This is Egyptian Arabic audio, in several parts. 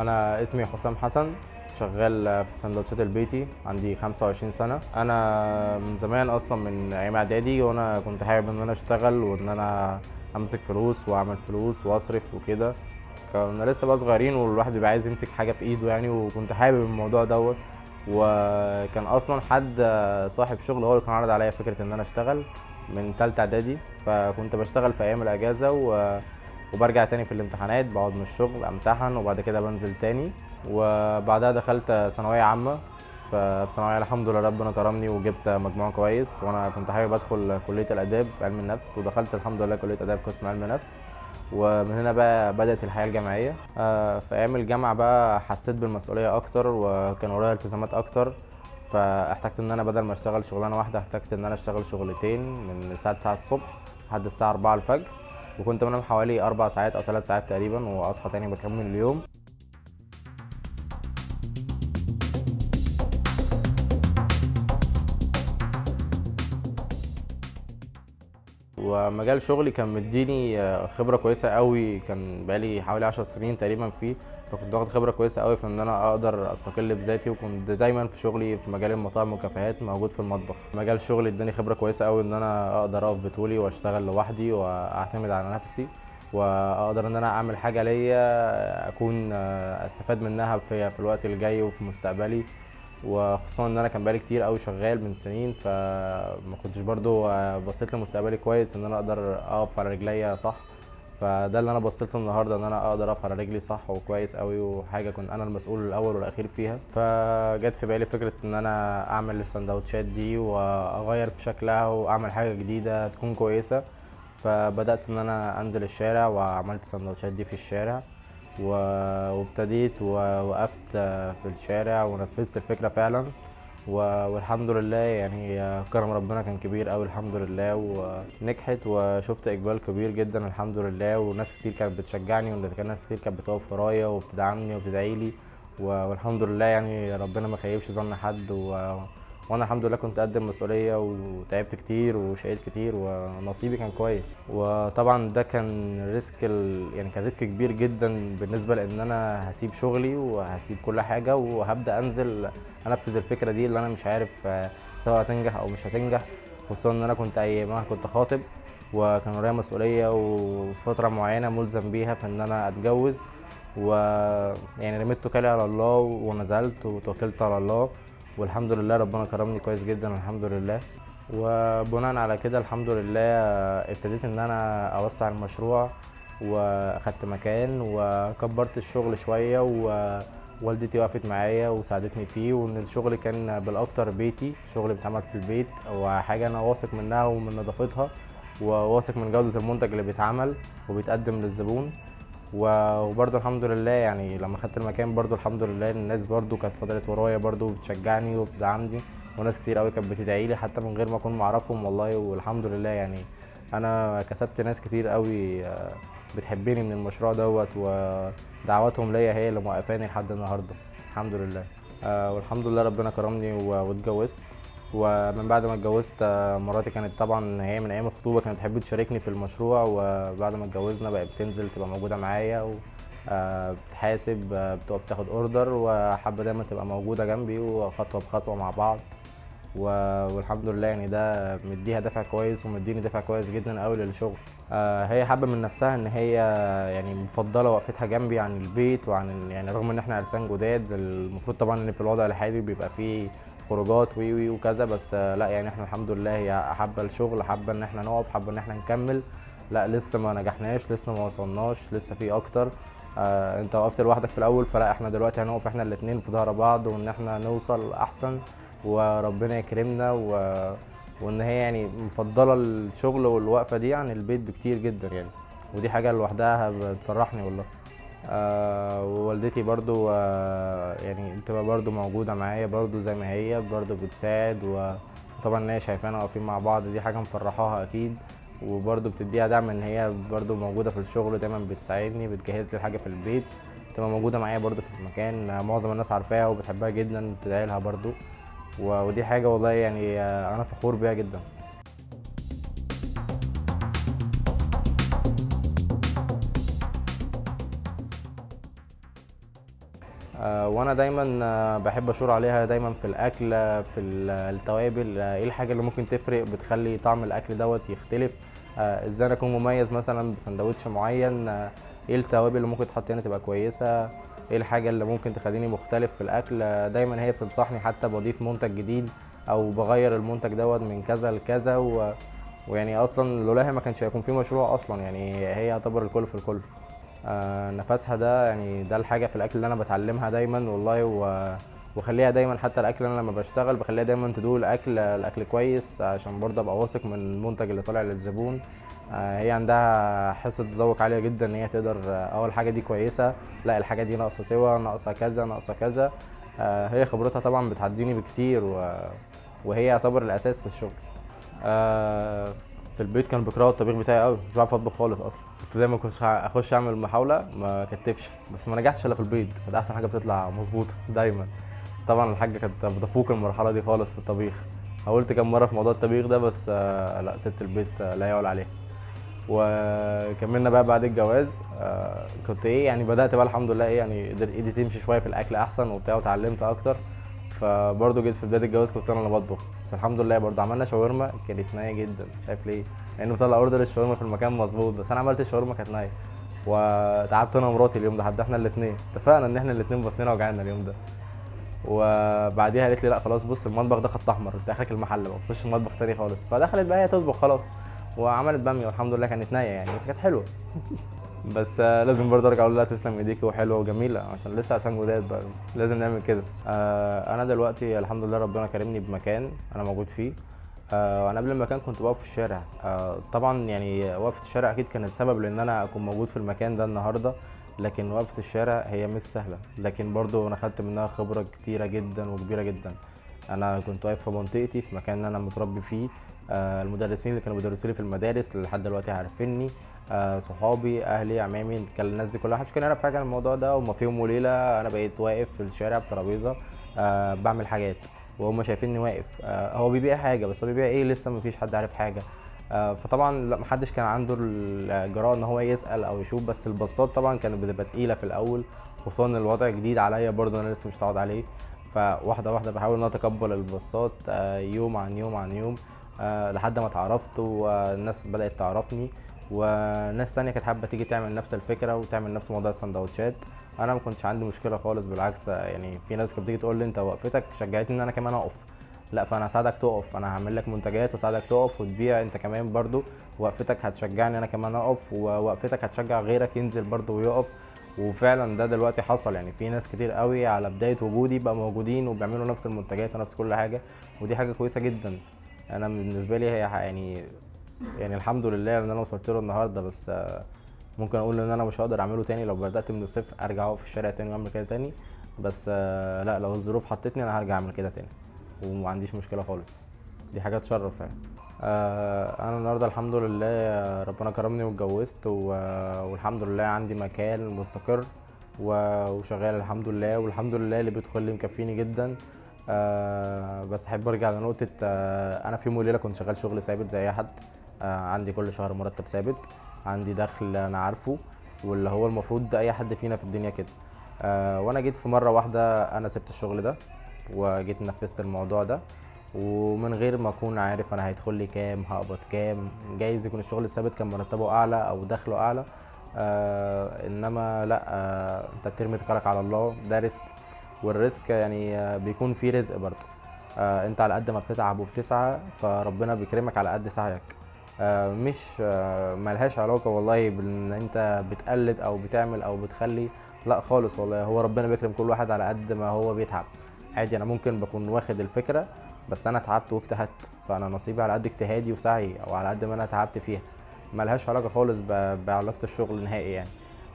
انا اسمي حسام حسن شغال في السندوتشات البيتي عندي 25 سنه انا من زمان اصلا من ايام اعدادي وانا كنت حابب ان انا اشتغل وان انا امسك فلوس واعمل فلوس واصرف وكده كنا لسه بقى صغيرين والواحد بيبقى عايز يمسك حاجه في ايده يعني وكنت حابب الموضوع دوت وكان اصلا حد صاحب شغل هو اللي كان عرض عليا فكره ان انا اشتغل من تالتة اعدادي فكنت بشتغل في ايام الاجازه و... وبرجع تاني في الامتحانات بقعد من الشغل امتحن وبعد كده بنزل تاني وبعدها دخلت ثانويه عامه ففي ثانويه الحمد لله ربنا كرمني وجبت مجموع كويس وانا كنت حابب ادخل كليه الاداب علم النفس ودخلت الحمد لله كليه اداب قسم علم نفس ومن هنا بقى بدات الحياه الجامعيه آه، في ايام الجامعه بقى حسيت بالمسؤوليه اكتر وكان ورايا التزامات اكتر فاحتجت ان انا بدل ما اشتغل شغلانه واحده احتجت ان انا اشتغل شغلتين من الساعه 9 الصبح لحد الساعه 4 الفجر وكنت بنام حوالي اربع ساعات او ثلاث ساعات تقريبا واصحى تاني بكمل اليوم ومجال شغلي كان مديني آه، خبره كويسه قوي كان بقالي حوالي 10 سنين تقريبا فيه فكنت واخد خبره كويسه قوي في ان انا اقدر استقل بذاتي وكنت دايما في شغلي في مجال المطاعم والكافيهات موجود في المطبخ مجال شغلي اداني خبره كويسه قوي ان انا اقدر اقف بطولي واشتغل لوحدي واعتمد على نفسي واقدر ان انا اعمل حاجه ليا اكون آه، استفاد منها في في الوقت الجاي وفي مستقبلي وخصوصا ان انا كان بقالي كتير قوي شغال من سنين فما كنتش برضو آه، بصيت لمستقبلي كويس ان انا اقدر اقف على رجليا صح فده اللي انا بصيت له النهارده ان انا اقدر اقف على رجلي صح وكويس قوي وحاجه كنت انا المسؤول الاول والاخير فيها فجت في بالي فكره ان انا اعمل السندوتشات دي واغير في شكلها واعمل حاجه جديده تكون كويسه فبدات ان انا انزل الشارع وعملت السندوتشات دي في الشارع و- وابتديت ووقفت في الشارع ونفذت الفكره فعلا و- والحمد لله يعني كرم ربنا كان كبير قوي الحمد لله ونجحت وشفت اقبال كبير جدا الحمد لله وناس كتير كانت بتشجعني وكان ناس كتير كانت بتقف ورايا وبتدعمني وبتدعي لي والحمد لله يعني ربنا ما خيبش ظن حد و... وانا الحمد لله كنت قد المسؤوليه وتعبت كتير وشقيت كتير ونصيبي كان كويس وطبعا ده كان ريسك ال... يعني كان ريسك كبير جدا بالنسبه لان انا هسيب شغلي وهسيب كل حاجه وهبدا انزل انفذ الفكره دي اللي انا مش عارف آه، سواء هتنجح او مش هتنجح خصوصا ان انا كنت ايامها كنت خاطب وكان ورايا مسؤوليه وفتره معينه ملزم بيها في ان انا اتجوز و يعني رميت توكلي على الله ونزلت وتوكلت على الله والحمد لله ربنا كرمني كويس جدا الحمد لله وبناء على كده الحمد لله ابتديت ان انا اوسع المشروع واخدت مكان وكبرت الشغل شويه ووالدتي وقفت معايا وساعدتني فيه وان الشغل كان بالاكتر بيتي شغل بيتعمل في البيت وحاجه انا واثق منها ومن نظافتها وواثق من جوده المنتج اللي بيتعمل وبيتقدم للزبون و- وبرضه الحمد لله يعني لما خدت المكان برضه الحمد لله الناس برضه كانت فضلت ورايا برضه بتشجعني وبتدعمني وناس كتير قوي كانت بتدعي لي حتى من غير ما اكون معرفهم والله والحمد لله يعني انا كسبت ناس كتير قوي آه، بتحبني من المشروع دوت ودعواتهم ليا هي اللي موقفاني لحد النهارده الحمد لله آه، والحمد لله ربنا كرمني و- واتجوزت ومن بعد ما اتجوزت آه، مراتي كانت طبعا هي من ايام الخطوبه كانت تحب تشاركني في المشروع وبعد ما اتجوزنا بقت بتنزل تبقى موجوده معايا و آه، بتحاسب آه، بتقف تاخد اوردر وحابه دايما تبقى موجوده جنبي وخطوه بخطوه مع بعض و- والحمد لله يعني ده مديها دافع كويس ومديني دافع كويس جدا قوي للشغل آه، هي حابه من نفسها ان هي يعني مفضله وقفتها جنبي عن البيت وعن ال- يعني رغم ان احنا عرسان جداد المفروض طبعا ان في الوضع الحالي بيبقى فيه خروجات وي وي وكذا بس آه، لا يعني احنا الحمد لله هي حابه الشغل حابه ان احنا نقف حابه ان احنا نكمل لا لسه ما نجحناش لسه ما وصلناش لسه في اكتر آه انت وقفت لوحدك في الاول فلا احنا دلوقتي هنقف احنا الاتنين في ظهر بعض وان احنا نوصل احسن وربنا يكرمنا و... وان هي يعني مفضله الشغل والوقفه دي عن البيت بكتير جدا يعني ودي حاجه لوحدها بتفرحني والله آه ووالدتي برضو آه يعني بتبقى برضو موجودة معايا برضو زي ما هي برضو بتساعد و- وطبعا ان هي شايفانا واقفين مع بعض دي حاجة مفرحاها اكيد وبرضو بتديها دعم ان هي برضو موجودة في الشغل دايما بتساعدني بتجهز لي الحاجة في البيت بتبقى موجودة معايا برضو في المكان آه، معظم الناس عارفاها وبتحبها جدا بتدعي لها برضو و- ودي حاجة والله يعني آه، انا فخور بيها جدا آه، وانا دايما آه، بحب اشور عليها دايما في الاكل آه، في ال- التوابل آه، ايه الحاجه اللي ممكن تفرق بتخلي طعم الاكل دوت يختلف آه، ازاي انا اكون مميز مثلا بسندوتش معين آه، ايه التوابل اللي ممكن تحط هنا تبقى كويسه ايه الحاجه اللي ممكن تخليني مختلف في الاكل آه، دايما هي بتنصحني حتى بضيف منتج جديد او بغير المنتج دوت من كذا لكذا و... ويعني اصلا لولاها ما كانش هيكون في مشروع اصلا يعني هي يعتبر الكل في الكل آه، نفسها ده يعني ده الحاجه في الاكل اللي انا بتعلمها دايما والله و... وخليها دايما حتى الاكل انا لما بشتغل بخليها دايما تدوق الاكل الاكل كويس عشان برضه ابقى واثق من المنتج اللي طالع للزبون آه، هي عندها حصه ذوق عاليه جدا ان هي تقدر آه، اول الحاجه دي كويسه لا الحاجه دي ناقصه سوا ناقصه كذا ناقصه كذا آه، هي خبرتها طبعا بتعديني بكتير و... وهي يعتبر الاساس في الشغل آه، في البيت كانوا بيكرهوا الطبيخ بتاعي قوي مش بعرف اطبخ خالص اصلا كنت دايما كنت اخش اعمل محاوله ما كتفش بس ما نجحتش الا في البيت كانت احسن حاجه بتطلع مظبوطه دايما طبعا الحاجه كانت بتفوق المرحله دي خالص في الطبيخ حاولت كم مره في موضوع الطبيخ ده بس آه، لا ست البيت آه، لا يعول عليها وكملنا بقى بعد الجواز آه، كنت ايه يعني بدات بقى الحمد لله ايه يعني قدرت ايدي تمشي شويه في الاكل احسن وبتاع وتعلمت اكتر فبرضه جيت في بدايه الجواز كنت انا اللي بطبخ بس الحمد لله برضه عملنا شاورما كانت نايه جدا مش عارف ليه لانه طلع اوردر الشاورما في المكان مظبوط بس انا عملت الشاورما كانت نايه وتعبت انا ومراتي اليوم ده حتى احنا الاثنين اتفقنا ان احنا الاثنين بطننا وجعنا اليوم ده وبعديها قالت لي لا خلاص بص المطبخ ده خط احمر انت اخرك المحل بقى تخش المطبخ تاني خالص فدخلت بقى هي تطبخ خلاص وعملت باميه والحمد لله كانت نايه يعني بس كانت حلوه بس آه، لازم برضه ارجع اقول لها تسلم ايديكي وحلوه وجميله عشان لسه عشان جداد بقى لازم نعمل كده آه، انا دلوقتي الحمد لله ربنا كرمني بمكان انا موجود فيه آه، انا قبل المكان كنت بقف في الشارع آه، طبعا يعني وقفه الشارع اكيد كانت سبب لان انا اكون موجود في المكان ده النهارده لكن وقفه الشارع هي مش سهله لكن برضه انا خدت منها خبره كتيره جدا وكبيره جدا انا كنت واقف في منطقتي في مكان انا متربي فيه آه، المدرسين اللي كانوا بيدرسوا لي في المدارس اللي لحد دلوقتي عارفيني آه، صحابي اهلي عمامي كان الناس دي كلها محدش كان يعرف حاجه عن الموضوع ده وما في يوم وليله انا بقيت واقف في الشارع بترابيزه آه، بعمل حاجات وهم شايفيني واقف آه، هو بيبيع حاجه بس هو بيبيع ايه لسه مفيش حد عارف حاجه آه، فطبعا لا محدش كان عنده الجراءه ان هو يسال او يشوف بس البصات طبعا كانت بتبقى تقيله في الاول خصوصا ان الوضع جديد عليا برضه انا لسه مش متعود عليه فواحده واحده بحاول ان أنا اتقبل البصات آه، يوم عن يوم عن يوم آه، لحد ما اتعرفت والناس بدات تعرفني وناس تانية كانت حابه تيجي تعمل نفس الفكره وتعمل نفس موضوع السندوتشات انا ما كنتش عندي مشكله خالص بالعكس آه، يعني في ناس كانت بتيجي تقول لي انت وقفتك شجعتني ان انا كمان اقف لا فانا هساعدك تقف انا هعمل لك منتجات واساعدك تقف وتبيع انت كمان برضو وقفتك هتشجعني انا كمان اقف ووقفتك هتشجع غيرك ينزل برضو ويقف وفعلا ده دلوقتي حصل يعني في ناس كتير قوي على بدايه وجودي بقى موجودين وبيعملوا نفس المنتجات ونفس كل حاجه ودي حاجه كويسه جدا انا بالنسبه لي هي ح- يعني يعني الحمد لله ان انا وصلت له النهارده بس آه، ممكن اقول ان انا مش هقدر اعمله تاني لو بدات من الصفر ارجع اقف في الشارع تاني واعمل كده تاني بس آه، لا لو الظروف حطتني انا هرجع اعمل كده تاني وما عنديش مشكله خالص دي حاجه تشرف يعني آه، انا النهارده الحمد لله آه، ربنا كرمني واتجوزت و- والحمد لله عندي مكان مستقر و- وشغال الحمد لله والحمد لله اللي بيدخل لي مكفيني جدا آه، بس احب ارجع لنقطه آه، انا في يوم وليله كنت شغال شغل ثابت زي اي حد آه، عندي كل شهر مرتب ثابت عندي دخل انا عارفه واللي هو المفروض اي حد فينا في الدنيا كده آه، وانا جيت في مره واحده انا سبت الشغل ده وجيت نفذت الموضوع ده ومن غير ما اكون عارف انا هيدخل لي كام هقبض كام جايز يكون الشغل الثابت كان مرتبه اعلى او دخله اعلى آه انما لا آه انت بترمي توكلك على الله ده ريسك والريسك يعني آه بيكون فيه رزق برضه آه انت على قد ما بتتعب وبتسعى فربنا بيكرمك على قد سعيك آه مش آه ملهاش علاقة والله بان انت بتقلد او بتعمل او بتخلي لا خالص والله هو ربنا بيكرم كل واحد على قد ما هو بيتعب عادي انا ممكن بكون واخد الفكرة بس انا تعبت واجتهدت فانا نصيبي على قد اجتهادي وسعي او على قد ما انا تعبت فيها ملهاش علاقة خالص ب- بعلاقة الشغل نهائي يعني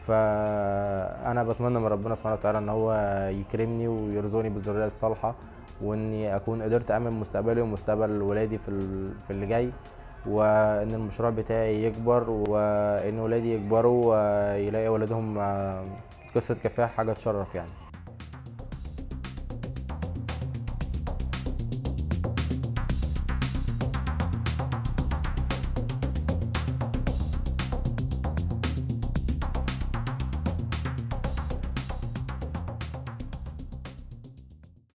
فانا بتمنى من ربنا سبحانه وتعالى ان هو يكرمني ويرزقني بالذريه الصالحه واني اكون قدرت امن مستقبلي ومستقبل ولادي في ال- في اللي جاي وان المشروع بتاعي يكبر وان ولادي يكبروا ويلاقي ولادهم آه، قصه كفاح حاجه تشرف يعني